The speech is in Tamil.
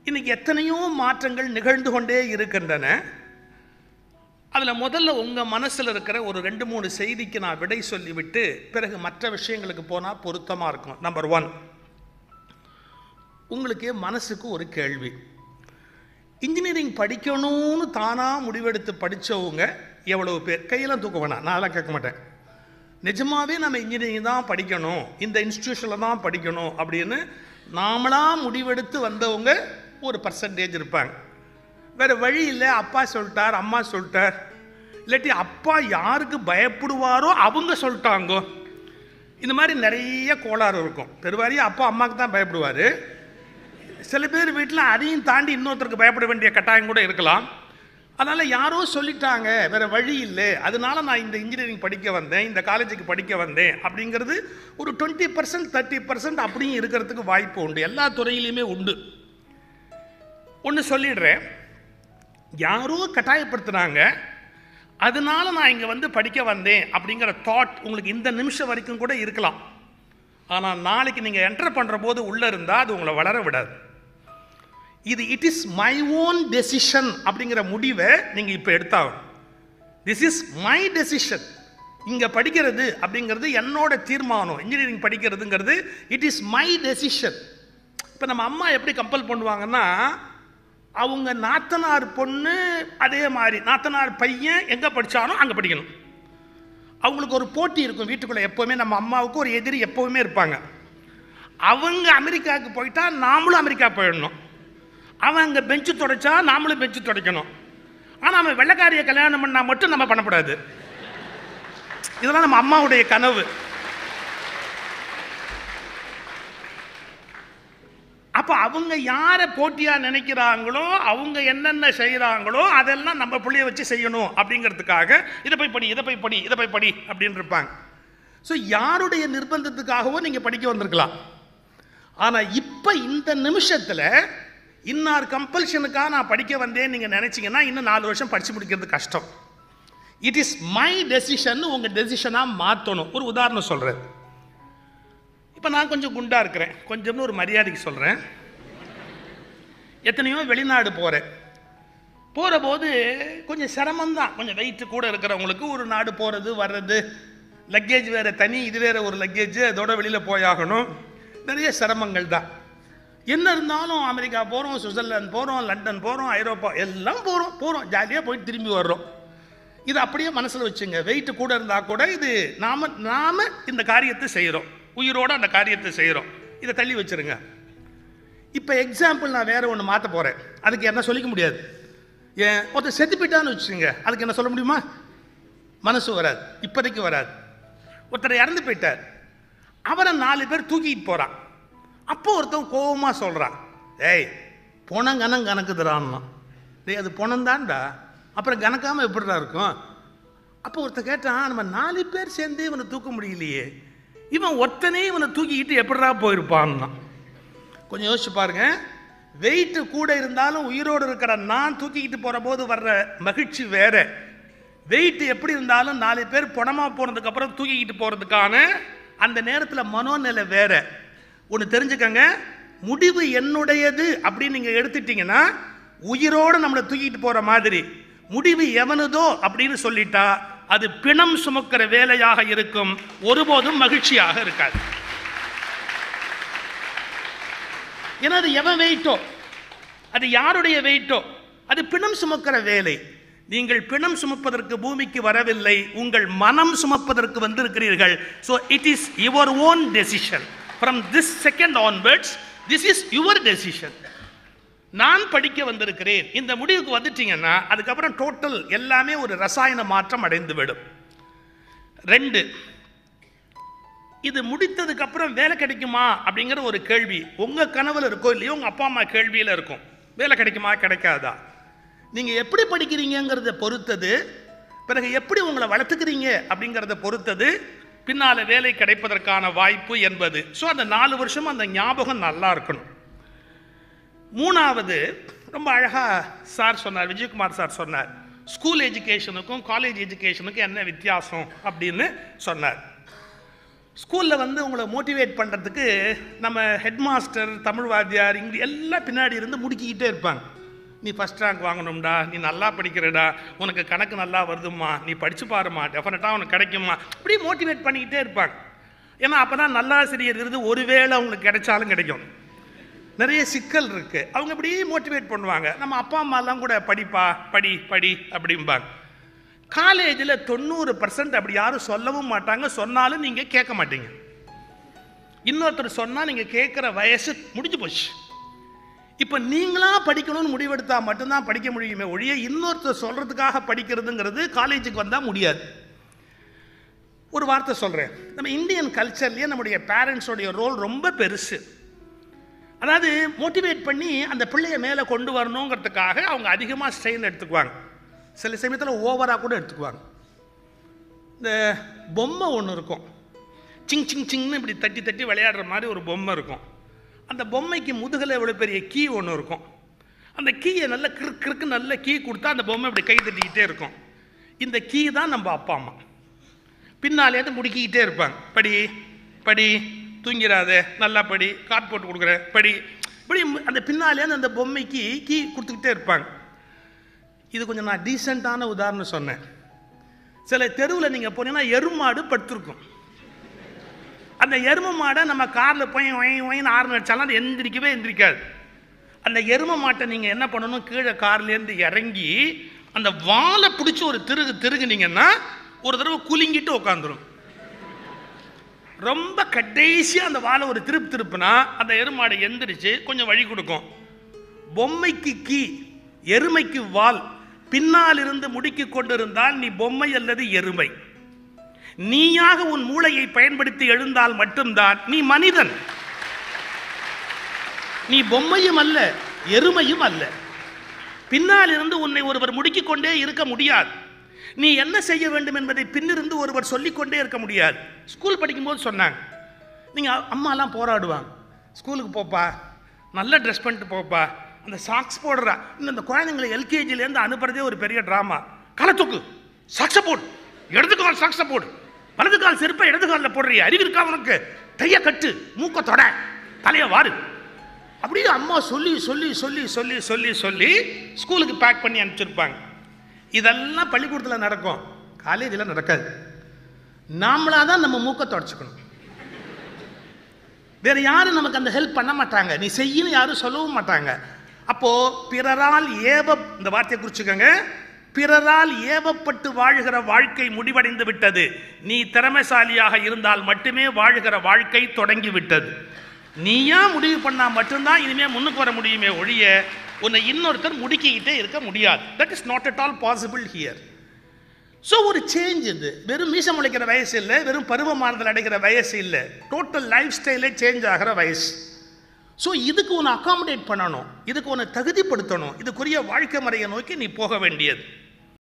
இன்னைக்கு எத்தனையோ மாற்றங்கள் நிகழ்ந்து கொண்டே இருக்கின்றன அதில் முதல்ல உங்கள் மனசில் இருக்கிற ஒரு ரெண்டு மூணு செய்திக்கு நான் விடை சொல்லிவிட்டு பிறகு மற்ற விஷயங்களுக்கு போனால் பொருத்தமாக இருக்கும் நம்பர் ஒன் உங்களுக்கு மனசுக்கு ஒரு கேள்வி இன்ஜினியரிங் படிக்கணும்னு தானாக முடிவெடுத்து படித்தவங்க எவ்வளவு பேர் கையெல்லாம் தூக்க வேணாம் நான் அதெல்லாம் கேட்க மாட்டேன் நிஜமாவே நம்ம இன்ஜினியரிங் தான் படிக்கணும் இந்த இன்ஸ்டியூஷனில் தான் படிக்கணும் அப்படின்னு நாமளாக முடிவெடுத்து வந்தவங்க ஒரு பர்சன்டேஜ் இருப்பாங்க வேறு வழி இல்லை அப்பா சொல்லிட்டார் அம்மா சொல்லிட்டார் இல்லாட்டி அப்பா யாருக்கு பயப்படுவாரோ அவங்க சொல்லிட்டாங்கோ இந்த மாதிரி நிறைய கோளாறு இருக்கும் பெருவாரியாக அப்பா அம்மாவுக்கு தான் பயப்படுவார் சில பேர் வீட்டில் அதையும் தாண்டி இன்னொருத்தருக்கு பயப்பட வேண்டிய கட்டாயம் கூட இருக்கலாம் அதனால் யாரோ சொல்லிட்டாங்க வேறு வழி இல்லை அதனால நான் இந்த இன்ஜினியரிங் படிக்க வந்தேன் இந்த காலேஜுக்கு படிக்க வந்தேன் அப்படிங்கிறது ஒரு டுவெண்ட்டி பர்சன்ட் தேர்ட்டி பர்சன்ட் அப்படியும் இருக்கிறதுக்கு வாய்ப்பு உண்டு எல்லா துறையிலையுமே உண்டு ஒன்று சொல்லிடுறேன் யாரோ கட்டாயப்படுத்துனாங்க அதனால நான் இங்கே வந்து படிக்க வந்தேன் அப்படிங்கிற தாட் உங்களுக்கு இந்த நிமிஷம் வரைக்கும் கூட இருக்கலாம் ஆனால் நாளைக்கு நீங்கள் என்டர் பண்ணுற போது உள்ளே இருந்தால் அது உங்களை வளர விடாது இது it is my own decision அப்படிங்கிற முடிவை நீங்கள் இப்போ எடுத்தாகணும் திஸ் இஸ் மை டெசிஷன் இங்கே படிக்கிறது அப்படிங்கிறது என்னோட தீர்மானம் இன்ஜினியரிங் படிக்கிறதுங்கிறது இட் இஸ் மை டெசிஷன் இப்போ நம்ம அம்மா எப்படி கம்பல் பண்ணுவாங்கன்னா அவங்க நாத்தனார் பொண்ணு அதே மாதிரி நாத்தனார் பையன் எங்கே படித்தானோ அங்கே படிக்கணும் அவங்களுக்கு ஒரு போட்டி இருக்கும் வீட்டுக்குள்ளே எப்போவுமே நம்ம அம்மாவுக்கு ஒரு எதிரி எப்போவுமே இருப்பாங்க அவங்க அமெரிக்காவுக்கு போயிட்டா நாமளும் அமெரிக்கா போயிடணும் அவன் அங்கே பெஞ்சு துடைச்சா நாமளும் பெஞ்சு துடைக்கணும் ஆனால் அவன் வெள்ளைக்காரியை கல்யாணம் பண்ணால் மட்டும் நம்ம பண்ணக்கூடாது இதெல்லாம் நம்ம அம்மாவுடைய கனவு அப்போ அவங்க யாரை போட்டியாக நினைக்கிறாங்களோ அவங்க என்னென்ன செய்கிறாங்களோ அதெல்லாம் நம்ம பிள்ளைய வச்சு செய்யணும் அப்படிங்கிறதுக்காக இதை போய் படி இதை போய் படி இதை போய் படி அப்படின்னு இருப்பாங்க ஸோ யாருடைய நிர்பந்தத்துக்காகவோ நீங்கள் படிக்க வந்திருக்கலாம் ஆனால் இப்போ இந்த நிமிஷத்தில் இன்னார் கம்பல்ஷனுக்காக நான் படிக்க வந்தேன்னு நீங்கள் நினச்சிங்கன்னா இன்னும் நாலு வருஷம் படித்து முடிக்கிறது கஷ்டம் இட் இஸ் மை டெசிஷன் உங்கள் டெசிஷனாக மாற்றணும் ஒரு உதாரணம் சொல்கிறேன் இப்போ நான் கொஞ்சம் குண்டா இருக்கிறேன் கொஞ்சம்னு ஒரு மரியாதைக்கு சொல்கிறேன் எத்தனையோ வெளிநாடு போகிறேன் போகிற போது கொஞ்சம் சிரமம்தான் கொஞ்சம் வெயிட்டு கூட இருக்கிறவங்களுக்கு ஒரு நாடு போகிறது வர்றது லக்கேஜ் வேறு தனி இது வேறு ஒரு லக்கேஜ் அதோட வெளியில் போயாகணும் நிறைய சிரமங்கள் தான் என்ன இருந்தாலும் அமெரிக்கா போகிறோம் சுவிட்சர்லாந்து போகிறோம் லண்டன் போகிறோம் ஐரோப்பா எல்லாம் போகிறோம் போகிறோம் ஜாலியாக போயிட்டு திரும்பி வர்றோம் இது அப்படியே மனசில் வச்சுங்க வெயிட் கூட இருந்தால் கூட இது நாம நாம இந்த காரியத்தை செய்கிறோம் உயிரோட அந்த காரியத்தை செய்கிறோம் இதை தள்ளி வச்சிருங்க இப்போ எக்ஸாம்பிள் நான் வேற ஒன்று மாற்ற போகிறேன் அதுக்கு என்ன சொல்லிக்க முடியாது ஏன் ஒருத்தர் செத்து போயிட்டான்னு வச்சுங்க அதுக்கு என்ன சொல்ல முடியுமா மனசு வராது இப்போதைக்கு வராது ஒருத்தர் இறந்து போயிட்டார் அவரை நாலு பேர் தூக்கிட்டு போகிறான் அப்போ ஒருத்தன் கோபமாக சொல்கிறான் ஏய் பொணம் கணம் கணக்குதுறான்னா டேய் அது பொணம் தான்டா அப்புறம் கணக்காமல் எப்படிடா இருக்கும் அப்போ ஒருத்தர் கேட்டான் நம்ம நாலு பேர் சேர்ந்து இவனை தூக்க முடியலையே இவன் ஒருத்தனே இவனை தூக்கிக்கிட்டு எப்படிடா போயிருப்பான்னா கொஞ்சம் யோசிச்சு பாருங்க வெயிட் கூட இருந்தாலும் உயிரோடு இருக்கிற நான் தூக்கிக்கிட்டு போகிற போது வர்ற மகிழ்ச்சி வேற வெயிட் எப்படி இருந்தாலும் நாலு பேர் பணமாக போனதுக்கப்புறம் தூக்கிக்கிட்டு போகிறதுக்கான அந்த நேரத்தில் மனோநிலை வேற ஒன்று தெரிஞ்சுக்கங்க முடிவு என்னுடையது அப்படின்னு நீங்கள் எடுத்துட்டீங்கன்னா உயிரோடு நம்மளை தூக்கிட்டு போகிற மாதிரி முடிவு எவனுதோ அப்படின்னு சொல்லிட்டா அது பிணம் சுமக்கிற வேலையாக இருக்கும் ஒருபோதும் மகிழ்ச்சியாக இருக்காது ஏன்னா அது எவன் வெயிட்டோ அது யாருடைய வெயிட்டோ அது பிணம் சுமக்கிற வேலை நீங்கள் பிணம் சுமப்பதற்கு பூமிக்கு வரவில்லை உங்கள் மனம் சுமப்பதற்கு வந்திருக்கிறீர்கள் so it is your own decision from this second onwards this is your decision நான் படிக்க வந்திருக்கிறேன் இந்த முடிவுக்கு வந்துட்டீங்கன்னா அதுக்கப்புறம் டோட்டல் எல்லாமே ஒரு ரசாயன மாற்றம் அடைந்து விடும் ரெண்டு இது முடித்ததுக்கு அப்புறம் வேலை கிடைக்குமா அப்படிங்கிற ஒரு கேள்வி உங்க கனவுல இருக்கோ இல்லையோ உங்க அப்பா அம்மா கேள்வியில இருக்கும் வேலை கிடைக்குமா கிடைக்காதா நீங்க எப்படி படிக்கிறீங்கிறத பொறுத்தது பிறகு எப்படி உங்களை வளர்த்துக்கிறீங்க அப்படிங்கிறத பொறுத்தது பின்னால வேலை கிடைப்பதற்கான வாய்ப்பு என்பது ஸோ அந்த நாலு வருஷம் அந்த ஞாபகம் நல்லா இருக்கணும் மூணாவது ரொம்ப அழகா சார் சொன்னார் விஜயகுமார் சார் சொன்னார் ஸ்கூல் எஜுகேஷனுக்கும் காலேஜ் எஜுகேஷனுக்கும் என்ன வித்தியாசம் அப்படின்னு சொன்னார் ஸ்கூலில் வந்து உங்களை மோட்டிவேட் பண்ணுறதுக்கு நம்ம ஹெட் மாஸ்டர் தமிழ் வாத்தியார் இங்கே எல்லாம் பின்னாடி இருந்து முடுக்கிக்கிட்டே இருப்பாங்க நீ ஃபஸ்ட் ரேங்க் வாங்கணும்டா நீ நல்லா படிக்கிறடா உனக்கு கணக்கு நல்லா வருதும்மா நீ படிச்சு பாருமா டெஃபினட்டாக உனக்கு கிடைக்குமா இப்படி மோட்டிவேட் பண்ணிக்கிட்டே இருப்பாங்க ஏன்னா அப்போ தான் நல்லாசிரியர் விருது ஒருவேளை அவங்களுக்கு கிடைச்சாலும் கிடைக்கும் நிறைய சிக்கல் இருக்கு அவங்க இப்படி மோட்டிவேட் பண்ணுவாங்க நம்ம அப்பா அம்மாலாம் கூட படிப்பா படி படி அப்படிம்பாங்க காலேஜில் தொண்ணூறு பர்சன்ட் அப்படி யாரும் சொல்லவும் மாட்டாங்க சொன்னாலும் நீங்கள் கேட்க மாட்டீங்க இன்னொருத்தர் சொன்னால் நீங்கள் கேட்குற வயசு முடிஞ்சு போச்சு இப்போ நீங்களா படிக்கணும்னு முடிவெடுத்தா மட்டும்தான் படிக்க முடியுமே ஒழிய இன்னொருத்தர் சொல்கிறதுக்காக படிக்கிறதுங்கிறது காலேஜுக்கு வந்தால் முடியாது ஒரு வார்த்தை சொல்கிறேன் நம்ம இந்தியன் கல்ச்சர்லேயே நம்முடைய பேரண்ட்ஸோடைய ரோல் ரொம்ப பெருசு அதாவது மோட்டிவேட் பண்ணி அந்த பிள்ளைய மேலே கொண்டு வரணுங்கிறதுக்காக அவங்க அதிகமாக ஸ்ட்ரெயின் எடுத்துக்குவாங்க சில சமயத்தில் ஓவராக கூட எடுத்துக்குவாங்க இந்த பொம்மை ஒன்று இருக்கும் சிங் சிங் சிங்னு இப்படி தட்டி தட்டி விளையாடுற மாதிரி ஒரு பொம்மை இருக்கும் அந்த பொம்மைக்கு முதுகில் இவ்வளோ பெரிய கீ ஒன்று இருக்கும் அந்த கீயை நல்ல கிறுக்கு கிறுக்கு நல்ல கீ கொடுத்தா அந்த பொம்மை இப்படி கை தட்டிக்கிட்டே இருக்கும் இந்த கீ தான் நம்ம அப்பா அம்மா பின்னாலேருந்து முடுக்கிக்கிட்டே இருப்பாங்க படி படி தூங்கிடாத நல்லா படி காட் போட்டு கொடுக்குறேன் படி இப்படி அந்த பின்னாலேருந்து அந்த பொம்மைக்கு கீ கொடுத்துக்கிட்டே இருப்பாங்க இது கொஞ்சம் நான் டீசெண்டான உதாரணம் சொன்னேன் சில தெருவில் நீங்கள் போனீங்கன்னா எருமாடு படுத்திருக்கும் அந்த எரும மாடை நம்ம காரில் போய் ஒய் ஒயின்னு ஆறு அடிச்சாலும் அது எந்திரிக்கவே எந்திரிக்காது அந்த எரும மாட்டை நீங்கள் என்ன பண்ணணும் கீழே கார்லேருந்து இறங்கி அந்த வாலை பிடிச்சி ஒரு திருகு திருகுனீங்கன்னா ஒரு தடவை குலுங்கிட்டு உட்காந்துரும் ரொம்ப கடைசியாக அந்த வாழை ஒரு திருப்பு திருப்புனா அந்த எருமாடை எந்திரிச்சு கொஞ்சம் வழி கொடுக்கும் பொம்மைக்கு கீ எருமைக்கு வால் பின்னால் இருந்து முடுக்கிக் கொண்டிருந்தால் நீ பொம்மை அல்லது எருமை நீயாக உன் மூளையை பயன்படுத்தி எழுந்தால் மட்டும்தான் நீ மனிதன் நீ பொம்மையும் அல்ல எருமையும் அல்ல பின்னால் இருந்து உன்னை ஒருவர் முடுக்கிக் கொண்டே இருக்க முடியாது நீ என்ன செய்ய வேண்டும் என்பதை பின்னிருந்து ஒருவர் சொல்லிக்கொண்டே இருக்க முடியாது ஸ்கூல் படிக்கும்போது சொன்னாங்க நீங்கள் அம்மாலாம் போராடுவாங்க ஸ்கூலுக்கு போப்பா நல்ல ட்ரெஸ் பண்ணிட்டு போப்பா அந்த சாக்ஸ் போடுறா இன்னும் இந்த குழந்தைங்களை எல்கேஜிலேருந்து அனுப்புறதே ஒரு பெரிய ட்ராமா களை தூக்கு சாக்ஸை போடு இடது கால் சாக்ஸை போடு வலது கால் செருப்பை இடது காலில் போடுறிய அறிவு இருக்கா உனக்கு கையை கட்டு மூக்க தொட தலையை வாரு அப்படியே அம்மா சொல்லி சொல்லி சொல்லி சொல்லி சொல்லி சொல்லி ஸ்கூலுக்கு பேக் பண்ணி அனுப்பிச்சிருப்பாங்க இதெல்லாம் பள்ளிக்கூடத்தில் நடக்கும் காலேஜில் நடக்காது நாமளாக தான் நம்ம மூக்கை தொடச்சிக்கணும் வேற யாரும் நமக்கு அந்த ஹெல்ப் பண்ண மாட்டாங்க நீ செய்யணும் யாரும் சொல்லவும் மாட்டாங்க அப்போ பிறரால் ஏவ இந்த வார்த்தையை குறிச்சுக்கோங்க பிறரால் ஏவப்பட்டு வாழுகிற வாழ்க்கை முடிவடைந்து விட்டது நீ திறமைசாலியாக இருந்தால் மட்டுமே வாழுகிற வாழ்க்கை தொடங்கி விட்டது நீயா முடிவு பண்ணா மட்டும்தான் இனிமே முன்னுக்கு வர முடியுமே ஒழிய உன்னை இன்னொருத்தர் முடுக்கிக்கிட்டே இருக்க முடியாது that is not at all possible here so ஒரு சேஞ்ச் இது வெறும் மீசம் முளைக்கிற வயசு இல்லை வெறும் பருவமானதில் அடைக்கிற வயசு இல்லை டோட்டல் லைஃப் ஸ்டைலே சேஞ்ச் ஆகிற வயசு ஸோ இதுக்கு உன்னை அகாமடேட் பண்ணணும் இதுக்கு உன்னை தகுதிப்படுத்தணும் இதுக்குரிய வாழ்க்கை முறையை நோக்கி நீ போக வேண்டியது